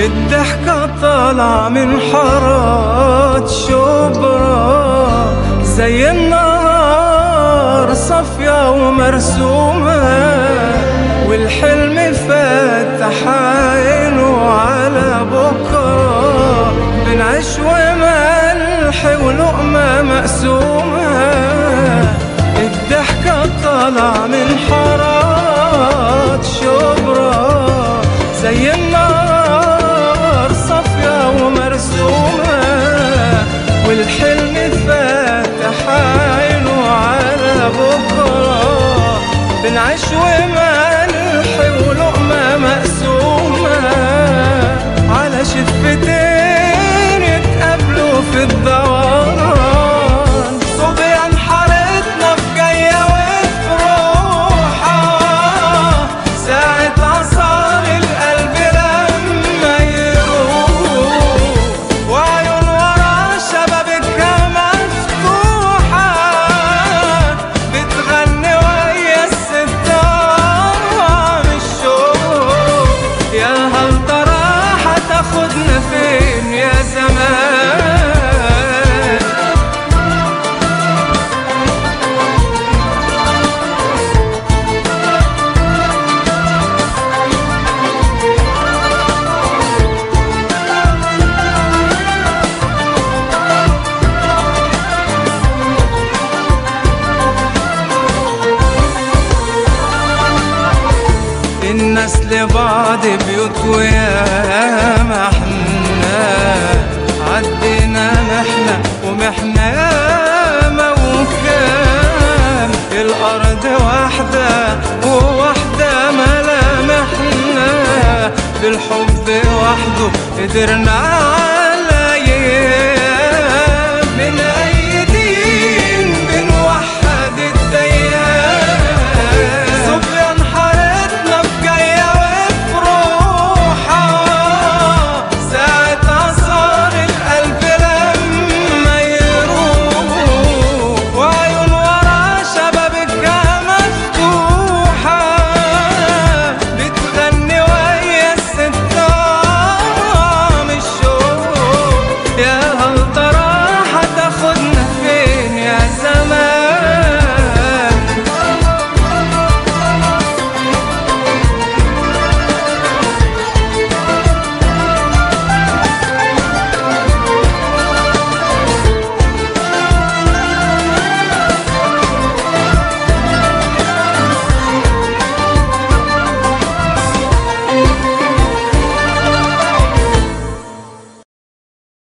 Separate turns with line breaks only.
الضحكة طالعة من حارات شبرا زي النهار صافية ومرسومة والحلم فاتح عينه على بكرة بنعيش وملح ولقمة مقسومة الضحكة طالعة من حارات شبرا زي النار صافية ومرسومة والحلم فاتح عينه على بكرة بنعيش وملح ولقمة مقسومة على شفتين يتقابلوا في الدوران صبيان حارتنا في جاية وفي روحها ساعة عصار القلب لما يروح وعيون ورا شبابكها مفتوحة بتغني ويا الستار من الشوق يا هل ترى هتاخدنا فين يا زمان الناس لبعض بيوت وياما احنا عدينا محنة ومحنة ياما وكام الأرض واحدة وواحدة ملامحنا بالحب وحده قدرنا